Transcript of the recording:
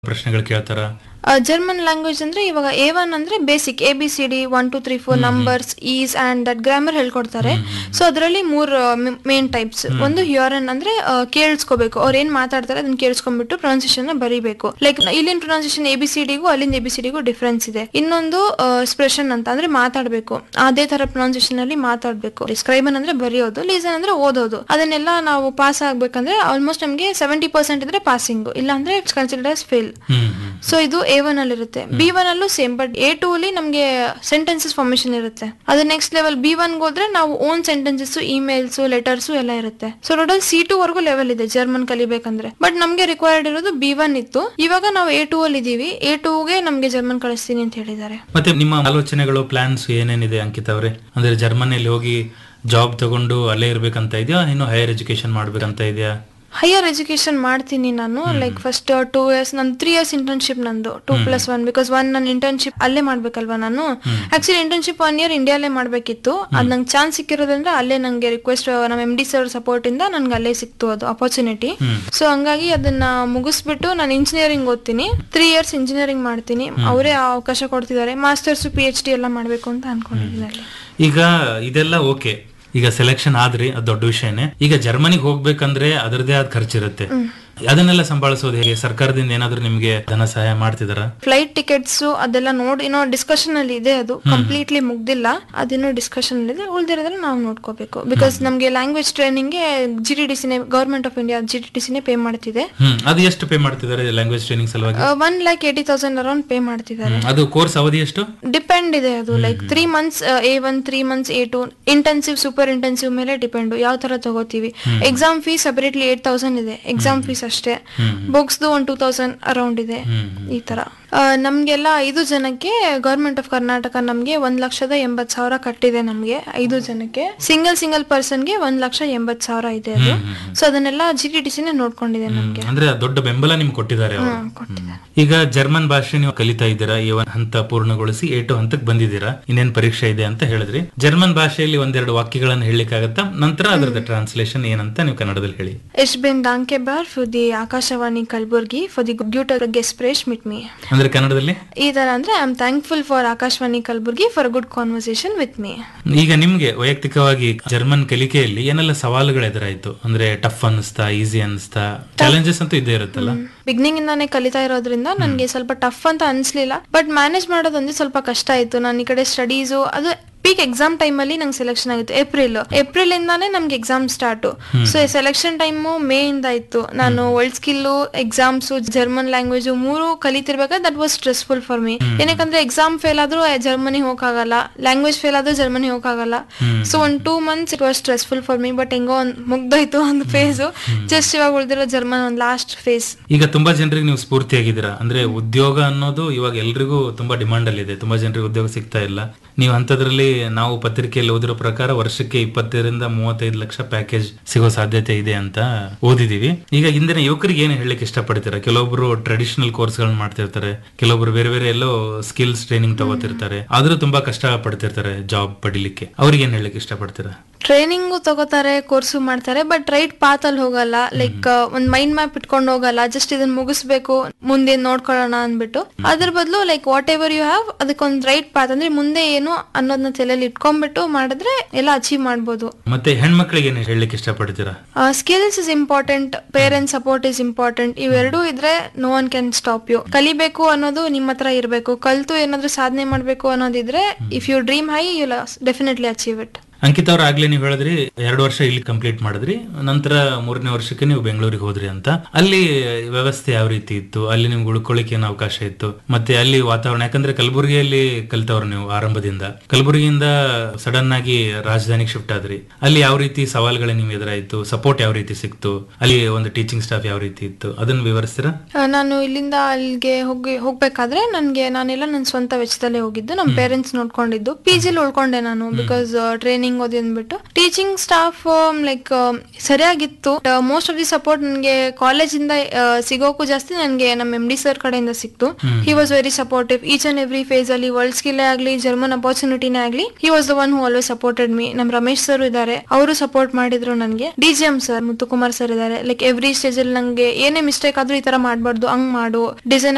ಪ್ರಶ್ನೆಗಳು ಕೇಳ್ತಾರ German language ಅಂದ್ರೆ ಇವಾಗ ಎ ಒನ್ ಅಂದ್ರೆ basic A B C D one two three four numbers is and that grammar ಹೇಳ್ಕೊಡ್ತಾರೆ ಸೊ ಅದರಲ್ಲಿ ಮೂರ್ ಮೇನ್ ಟೈಪ್ಸ್ ಒಂದು ಹ್ಯೂರನ್ ಅಂದ್ರೆ ಆ, ಕೇಳಿಸ್ಕೋಬೇಕು ಅವ್ರು ಏನ್ ಮಾತಾಡ್ತಾರೆ ಅದನ್ನ ಕೇಳಿಸ್ಕೊಂಡ್ಬಿಟ್ಟು ಪ್ರೊನೌನ್ಸಿಯೇಷನ್ ನ ಲೈಕ್ ಇಲ್ಲಿನ ಪ್ರೊನೌನ್ಸಿಯೇಷನ್ ಎ ಬಿ ಸಿ ಡಿಗೂ ಅಲ್ಲಿಂದ ಎ ಬಿ ಸಿ ಡಿಗೂ ಡಿಫ್ರೆನ್ಸ್ ಇದೆ ಇನ್ನೊಂದು ಎಕ್ಸ್ಪ್ರೆಷನ್ ಅಂತ ಅಂದ್ರೆ ಮಾತಾಡ್ಬೇಕು ಅದೇ ತರ ಪ್ರೊನೌನ್ಸಿಯೇಷನ್ ಅಲ್ಲಿ ಮಾತಾಡ್ಬೇಕು ಡಿಸ್ಕ್ರೈಬನ್ ಅಂದ್ರೆ ಬರೆಯೋದು ಲೀಸನ್ ಅಂದ್ರೆ ಓದೋದು ಅದನ್ನೆಲ್ಲ ನಾವು ಪಾಸ್ ಆಗ್ಬೇಕಂದ್ರೆ ಆಲ್ಮೋಸ್ಟ್ ನಮಗೆ ಸೆವೆಂಟಿ ಪರ್ಸೆಂಟ್ ಇದ್ರೆ ಪಾಸಿಂಗ್ ಇಲ್ಲ ಅಂದ್ರೆ it's consider as fail hmm hmm so ಇದು ಎ ಒನ್ ಅಲ್ಲಿ ಇರುತ್ತೆ ಬಿ ಒನ್ ಅಲ್ಲೂ ಸೇಮ್ ಬಟ್ ಎ ಟೂ ಅಲ್ಲಿ ನಮಗೆ ಸೆಂಟೆನ್ಸಸ್ ಫಾರ್ಮೇಶನ್ ಇರುತ್ತೆ ಅದು ನೆಕ್ಸ್ಟ್ ಲೆವೆಲ್ ಬಿ ಒನ್ ಹೋದ್ರೆ ನಾವು ಓನ್ ಸೆಂಟೆನ್ಸಸ್ ಇಮೇಲ್ಸ್ ಲೆಟರ್ಸ್ ಎಲ್ಲ ಇರುತ್ತೆ ಸೊ ಟೋಟಲ್ ಸಿ ಟೂ ವರ್ಗು ಲೆವೆಲ್ ಇದೆ ಜರ್ಮನ್ ಕಲಿಬೇಕಂದ್ರೆ ಬಟ್ ನಮಗೆ ರಿಕ್ವೈರ್ಡ್ ಇರೋದು ಬಿ ಒನ್ ಇತ್ತು ಇವಾಗ ನಾವು ಎ ಟೂ ಅಲ್ಲಿ ಇದೀವಿ ಎ ಟೂಗೆ ನಮಗೆ ಜರ್ಮನ್ ಕಳಿಸ್ತೀನಿ ಅಂತ ಹೇಳಿದ್ದಾರೆ ಮತ್ತೆ ನಿಮ್ಮ ಆಲೋಚನೆಗಳು ಪ್ಲಾನ್ಸ್ ಏನೇನಿದೆ ಅಂಕಿತ್ ಅವರೇ ಅಂದ್ರೆ ಜರ್ಮನಿಯಲ್ಲಿ ಹೋಗಿ ಜಾಬ್ ತಗೊಂಡು ಅಲ್ಲೇ ಇರ್ಬೇಕಂತ ಇದೆಯಾ ಇನ್ನು ಹೈಯರ್ ಎಜುಕೇಶನ್ ಮಾಡ್ಬೇಕಂತ ಇದೆಯಾ ಹೈಯರ್ ಎಜುಕೇಶನ್ ಮಾಡ್ತೀನಿ ನಾನು ಲೈಕ್ ಫಸ್ಟ್ ಟೂ ಇಯರ್ಸ್ ನನ್ ತ್ರೀ ಇಯರ್ಸ್ ಇಂಟರ್ನ್ಶಿಪ್ ನಂದು two plus one because one ನನ್ನ ಇಂಟರ್ನ್ಶಿಪ್ ಅಲ್ಲೇ ಮಾಡ್ಬೇಕಲ್ವಾ ನಾನು ಆಕ್ಚುಲಿ ಇಂಟರ್ನ್ಶಿಪ್ ಒನ್ ಇಯರ್ ಇಂಡಿಯಾಲೇ ಮಾಡ್ಬೇಕಿತ್ತು ಅದ್ ನಂಗೆ ಚಾನ್ಸ್ ಸಿಕ್ಕಿರೋದ್ರಿಂದ ಅಲ್ಲೇ ನಂಗೆ ರಿಕ್ವೆಸ್ಟ್ ನಮ್ಮ ಎಂ ಡಿ ಸರ್ ಸಪೋರ್ಟ್ ಇಂದ ನನ್ಗೆ ಅಲ್ಲೇ ಸಿಕ್ತು ಅದು ಅಪರ್ಚುನಿಟಿ ಸೊ ಹಂಗಾಗಿ ಅದನ್ನ ಮುಗಿಸ್ಬಿಟ್ಟು ನಾನು ಇಂಜಿನಿಯರಿಂಗ್ ಓದ್ತೀನಿ ತ್ರೀ ಇಯರ್ಸ್ ಇಂಜಿನಿಯರಿಂಗ್ ಮಾಡ್ತೀನಿ ಅವರೇ ಅವಕಾಶ ಕೊಡ್ತಿದ್ದಾರೆ ಮಾಸ್ಟರ್ಸ್ ಪಿ ಎಚ್ ಡಿ ಎಲ್ಲ ಮಾಡ್ಬೇಕು ಅಂತ ಅನ್ಕೊಂಡಿದ್ದೀನಿ ಅಲ್ಲಿ ಈಗ ಇದೆಲ್ಲ ಓಕೆ ಈಗ ಸೆಲೆಕ್ಷನ್ ಆದ್ರಿ ಅದು ದೊಡ್ಡ ವಿಷಯನೇ ಈಗ ಜರ್ಮನಿಗೆ ಹೋಗ್ಬೇಕಂದ್ರೆ ಅದರದೇ ಆದ ಖರ್ಚಿರುತ್ತೆ ಅದನ್ನೆಲ್ಲ ಸಂಭಾಳಿಸೋದು ಹೇಗೆ ಸರ್ಕಾರದಿಂದ ಏನಾದ್ರೂ ನಿಮ್ಗೆ ಧನ ಸಹಾಯ ಮಾಡ್ತಿದಾರ ಫ್ಲೈಟ್ ಟಿಕೆಟ್ಸ್ ಅದೆಲ್ಲ ನೋಡಿ ಇನ್ನೂ ಡಿಸ್ಕಷನ್ ಅಲ್ಲಿ ಇದೆ ಅದು ಕಂಪ್ಲೀಟ್ಲಿ ಮುಗ್ದಿಲ್ಲ ಅದಿನ್ನೂ ಡಿಸ್ಕಷನ್ ಅಲ್ಲಿ ಇದೆ ಉಳ್ದಿರೋದ್ರೆ ನಾವು ನೋಡ್ಕೋಬೇಕು ಬಿಕಾಸ್ ನಮ್ಗೆ language training G T D ಸಿನೇ government of India G T D ಸಿನೇ ಪೇ ಮಾಡ್ತಿದೆ ಹ್ಮ್ ಅದು ಎಷ್ಟು ಪೇ ಮಾಡ್ತಿದ್ದಾರೆ ಲ್ಯಾಂಗ್ವೇಜ್ ಟ್ರೈನಿಂಗ್ ಸಲುವಾಗಿ one lakh eighty thousand around pay ಮಾಡ್ತಿದ್ದಾರೆ ಹ್ಮ್. ಅದು ಕೋರ್ಸ್ ಅವಧಿ ಎಷ್ಟು ಡಿಪೆಂಡ್ ಇದೆ ಅದು like three months A one three months A two intensive super intensive ಮೇಲೆ ಡಿಪೆಂಡ್ ಯಾವ ತರ ತಗೋತೀವಿ exam fees separately eight thousand ಇದೆ ಎಕ್ಸಾಮ್ ಫೀಸ್ ಅಷ್ಟೇ ಬುಕ್ಸ್ದು ಒಂದು ಟೂ ತೌಸಂಡ್ ಅರೌಂಡ್ ಇದೆ ಈ ತರ ಆ, ನಮ್ಗೆಲ್ಲ ಐದು ಜನಕ್ಕೆ ಗವರ್ಮೆಂಟ್ ಆಫ್ ಕರ್ನಾಟಕ ನಮ್ಗೆ ಒಂದ್ ಲಕ್ಷದ ಎಂಬತ್ ಸಾವಿರ ಕಟ್ಟಿದೆ ನಮ್ಗೆ ಐದು ಜನಕ್ಕೆ ಸಿಂಗಲ್ ಸಿಂಗಲ್ ಪರ್ಸನ್ಗೆ ಒಂದ್ ಲಕ್ಷ ಎಂಬತ್ ಸಾವಿರ ಇದೆ ಅದು ಸೊ ಅದನ್ನೆಲ್ಲ ಜಿ ಟಿ ಟಿ ಸಿನೇ ನೋಡ್ಕೊಂಡಿದೆ ನಮ್ಗೆ ಅಂದ್ರೆ ದೊಡ್ಡ ಬೆಂಬಲ ನಿಮ್ಗೆ ಕೊಟ್ಟಿದ್ದಾರೆ ಅವರು ಹ್ಮ್, ಕೊಟ್ಟಿದ್ದಾರೆ ಈಗ ಜರ್ಮನ್ ಭಾಷೆ ನೀವು ಕಲಿತಾ ಇದ್ದೀರಾ ಈ ಒಂದ್ ಹಂತ ಪೂರ್ಣಗೊಳಿಸಿ ಎ ಟು ಹಂತಕ್ಕೆ ಬಂದಿದ್ದೀರಾ ಇನ್ನೇನ್ ಪರೀಕ್ಷೆ ಇದೆ ಅಂತ ಹೇಳಿದ್ರಿ ಜರ್ಮನ್ ಭಾಷೆಯಲ್ಲಿ ಒಂದೆರಡು ವಾಕ್ಯಗಳನ್ನು ಹೇಳಲಿಕ್ಕಾಗತ್ತಾ ನಂತರ ಅದರದ ಟ್ರಾನ್ಸ್ಲೇಷನ್ ಏನಂತ ನೀವು ಕನ್ನಡದಲ್ಲಿ ಹೇಳಿ Ich bin dankbar für die Akashawani Kalburgi for the gute Gespräch mit me. ಅಂದ್ರೆ ಕನ್ನಡದಲ್ಲಿ ಈ ತರ ಅಂದ್ರೆ I am thankful for Akashvani Kalaburagi for good conversation with me ಈಗ ನಿಮ್ಗೆ ವೈಯಕ್ತಿಕವಾಗಿ ಜರ್ಮನ್ ಕಲಿಕೆಯಲ್ಲಿ ಏನೆಲ್ಲ ಸವಾಲುಗಳು ಎದುರಾಯ್ತು ಅಂದ್ರೆ ಟಫ್ ಅನಿಸ್ತಾ ಈಸಿ ಅನಿಸ್ತಾ ಚಾಲೆಂಜಸ್ ಅಂತೂ ಇದ್ದೇ ಇರುತ್ತಲ್ಲ ಬಿಗ್ನಿಂಗ್ ಇಂದಾನೆ ಕಲಿತಾ ಇರೋದ್ರಿಂದ ನನಗೆ ಸ್ವಲ್ಪ ಟಫ್ ಅಂತ ಅನ್ಸ್ಲಿಲ್ಲ ಬಟ್ ಮ್ಯಾನೇಜ್ ಮಾಡೋದೊಂದೇ ಸ್ವಲ್ಪ ಕಷ್ಟ ಆಯ್ತು ನಾನು ಈ ಕಡೆ ಸ್ಟಡೀಸು ಅದು ಪೀಕ್ ಎಕ್ಸಾಮ್ ಟೈಮ್ ಅಲ್ಲಿ ನಂಗೆ ಸೆಲೆಕ್ಷನ್ ಆಗಿತ್ತು ಏಪ್ರಿಲ್ ಏಪ್ರಿಲ್ ಇಂದಾನೆ ನಮ್ಗೆ exam start so selection time May ಇಂದ ಇತ್ತು ನಾನು world skill exams German language ಮೂರು ಕಲಿತಿರ್ಬೇಕಾದ್ರೆ that was stressful for me ಏನಕ್ಕಂದ್ರೆ ಎಕ್ಸಾಮ್ ಫೇಲ್ ಆದ್ರೂ ಜರ್ಮನಿ ಹೋಗಕ್ಕಾಗಲ್ಲ ಲ್ಯಾಂಗ್ವೇಜ್ ಫೇಲ್ ಆದ್ರೂ ಜರ್ಮನಿ ಹೋಗಕ್ಕಾಗಲ್ಲ ಸೊ ಒಂದ್ two months it was stressful for me but ಹೆಂಗೋ ಒಂದ್ ಮುಗ್ದೋಯ್ತು ಒಂದು ಫೇಸ್ ಜಸ್ಟ್ ಇವಾಗ ಉಳಿದಿರೋ ಜರ್ಮನ್ ಒಂದು ಲಾಸ್ಟ್ ಫೇಸ್ ಈಗ ತುಂಬಾ ಜನರಿಗೆ ನೀವು ಸ್ಫೂರ್ತಿಯಾಗಿದ್ದೀರಾ ಅಂದ್ರೆ ಉದ್ಯೋಗ ಅನ್ನೋದು ಇವಾಗ ಎಲ್ರಿಗೂ ತುಂಬಾ ಡಿಮಾಂಡ್ ಅಲ್ಲಿ ಇದೆ ತುಂಬಾ ಜನರಿಗೆ ಉದ್ಯೋಗ ಸಿಗ್ತಾ ಇಲ್ಲ ನೀವು ಅಂತದ್ರಲ್ಲಿ ನಾವು ಪತ್ರಿಕೆಯಲ್ಲಿ ಓದಿರೋ ಪ್ರಕಾರ ವರ್ಷಕ್ಕೆ ಇಪ್ಪತ್ತರಿಂದ ಮೂವತ್ತೈದು ಲಕ್ಷ ಪ್ಯಾಕೇಜ್ ಸಿಗೋ ಸಾಧ್ಯತೆ ಇದೆ ಅಂತ ಓದಿದೀವಿ ಈಗ ಇಂದಿನ ಯುವಕರಿಗೆ ಏನು ಹೇಳಲಿಕ್ಕೆ ಇಷ್ಟಪಡ್ತೀರಾ ಕೆಲವೊಬ್ರು ಟ್ರೆಡಿಷನಲ್ ಕೋರ್ಸ್ ಗಳನ್ನ ಮಾಡ್ತಿರ್ತಾರೆ ಕೆಲವೊಬ್ರು ಬೇರೆ ಬೇರೆ ಎಲ್ಲೋ ಸ್ಕಿಲ್ಸ್ ಟ್ರೈನಿಂಗ್ ತಗೋತಿರ್ತಾರೆ ಆದ್ರೂ ತುಂಬಾ ಕಷ್ಟ ಪಡ್ತಿರ್ತಾರೆ ಜಾಬ್ ಪಡಿಲಿಕ್ಕೆ ಅವ್ರಿಗೆ ಏನ್ ಹೇಳಲಿಕ್ಕೆ ಇಷ್ಟಪಡ್ತೀರಾ ಟ್ರೈನಿಂಗು ತಗೋತಾರೆ ಕೋರ್ಸು ಮಾಡ್ತಾರೆ ಬಟ್ ರೈಟ್ ಪಾತ್ ಅಲ್ಲಿ ಹೋಗಲ್ಲ ಲೈಕ್ ಒಂದ್ ಮೈಂಡ್ ಮ್ಯಾಪ್ ಇಟ್ಕೊಂಡು ಹೋಗಲ್ಲ ಜಸ್ಟ್ ಇದನ್ನ ಮುಗಿಸ್ಬೇಕು ಮುಂದೆ ನೋಡ್ಕೊಳ್ಳೋಣ ಅಂದ್ಬಿಟ್ಟು ಅದ್ರ ಬದಲು like whatever you have ಅದಕ್ಕೊಂದ್ ರೈಟ್ ಪಾತ್ ಅಂದ್ರೆ ಮುಂದೆ ಏನು ಅನ್ನೋದನ್ನ ತಲೆಯಲ್ಲಿ ಇಟ್ಕೊಂಡ್ಬಿಟ್ಟು ಮಾಡಿದ್ರೆ ಎಲ್ಲ ಅಚೀವ್ ಮಾಡ್ಬೋದು ಮತ್ತೆ ಹೆಣ್ಮಕ್ಳಿಗೆ ಏನು ಹೇಳಲಿಕ್ಕೆ ಇಷ್ಟಪಡ್ತೀರಾ skills is important parents support is important ಇವೆರಡೂ ಇದ್ರೆ no one can stop you ಕಲಿಬೇಕು ಅನ್ನೋದು ನಿಮ್ಮ ಹತ್ರ ಇರಬೇಕು ಕಲ್ತು ಏನಾದ್ರೂ ಸಾಧನೆ ಮಾಡ್ಬೇಕು ಅನ್ನೋದಿದ್ರೆ if you dream high you definitely achieve it Ankit ಅವ್ರ ಆಗ್ಲೇ ನೀವು ಹೇಳಿದ್ರಿ ಎರಡು ವರ್ಷ ಇಲ್ಲಿ ಕಂಪ್ಲೀಟ್ ಮಾಡಿದ್ರಿ ನಂತರ ಮೂರನೇ ವರ್ಷಕ್ಕೆ ನೀವು ಬೆಂಗಳೂರಿಗೆ ಹೋದ್ರಿ ಅಂತ ಅಲ್ಲಿ ವ್ಯವಸ್ಥೆ ಯಾವ ರೀತಿ ಇತ್ತು ಅಲ್ಲಿ ನಿಮ್ಗೆ ಉಳ್ಕೊಳ್ಳಿಕ್ಕೆ ಏನು ಅವಕಾಶ ಇತ್ತು ಮತ್ತೆ ಅಲ್ಲಿ ವಾತಾವರಣ ಯಾಕಂದ್ರೆ ಕಲಬುರಗಿಯಲ್ಲಿ ಕಲಿತವ್ರು ನೀವು ಆರಂಭದಿಂದ ಕಲಬುರಗಿಯಿಂದ ಸಡನ್ ಆಗಿ ರಾಜಧಾನಿಗೆ ಶಿಫ್ಟ್ ಆದ್ರಿ ಅಲ್ಲಿ ಯಾವ ರೀತಿ ಸವಾಲುಗಳು ನಿಮ್ಗೆ ಎದುರಾಯ್ತು ಸಪೋರ್ಟ್ ಯಾವ ರೀತಿ ಸಿಕ್ತು ಅಲ್ಲಿ ಒಂದು ಟೀಚಿಂಗ್ ಸ್ಟಾಫ್ ಯಾವ ರೀತಿ ಇತ್ತು ಅದನ್ನ ವಿವರಿಸ್ತೀರಾ ಆ, ನಾನು ಇಲ್ಲಿಂದ ಅಲ್ಲಿಗೆ ಹೋಗಿ ಹೋಗ್ಬೇಕಾದ್ರೆ ನನ್ಗೆ ನಾನೆಲ್ಲ ನನ್ನ ಸ್ವಂತ ವೆಚ್ಚದಲ್ಲೇ ಹೋಗಿದ್ದು ನಮ್ಮ ಪೇರೆಂಟ್ಸ್ ನೋಡ್ಕೊಂಡಿದ್ದು ಪಿ ಜಿಲಿ ಉಳ್ಕೊಂಡೆ ನಾನು ಬಿಕಾಸ್ ಟ್ರೈನಿಂಗ್ ಓದಿ ಅಂದ್ಬಿಟ್ಟು ಟೀಚಿಂಗ್ ಸ್ಟಾಫ್ ಲೈಕ್ ಸರಿಯಾಗಿತ್ತು ಮೋಸ್ಟ್ ಆಫ್ ದಿ ಸಪೋರ್ಟ್ ನನಗೆ ಕಾಲೇಜಿಂದ ಸಿಗೋಕ್ಕೂ ಜಾಸ್ತಿ ನನಗೆ ನಮ್ಮ ಎಂ ಡಿ ಸರ್ ಕಡೆಯಿಂದ ಸಿಕ್ತು he was very supportive each and every phase ಅಲ್ಲಿ ವರ್ಲ್ಡ್ ಸ್ಕಿಲ್ ಆಗಲಿ ಜರ್ಮನ್ ಅಪರ್ಚುನಿಟಿನೇ ಆಗಲಿ he was the one who always supported me ನಮ್ಮ ರಮೇಶ್ ಸರ್ ಇದ್ದಾರೆ ಅವರು ಸಪೋರ್ಟ್ ಮಾಡಿದ್ರು ನನಗೆ D G M sir Muthukumar sir ಇದ್ದಾರೆ ಲೈಕ್ ಎವ್ರಿ ಸ್ಟೇಜ್ ಅಲ್ಲಿ ನಂಗೆ ಏನೇ ಮಿಸ್ಟೇಕ್ ಆದ್ರೂ ಈ ತರ ಮಾಡ್ಬಾರ್ದು ಹಂಗ್ ಮಾಡು ಡಿಸೈನ್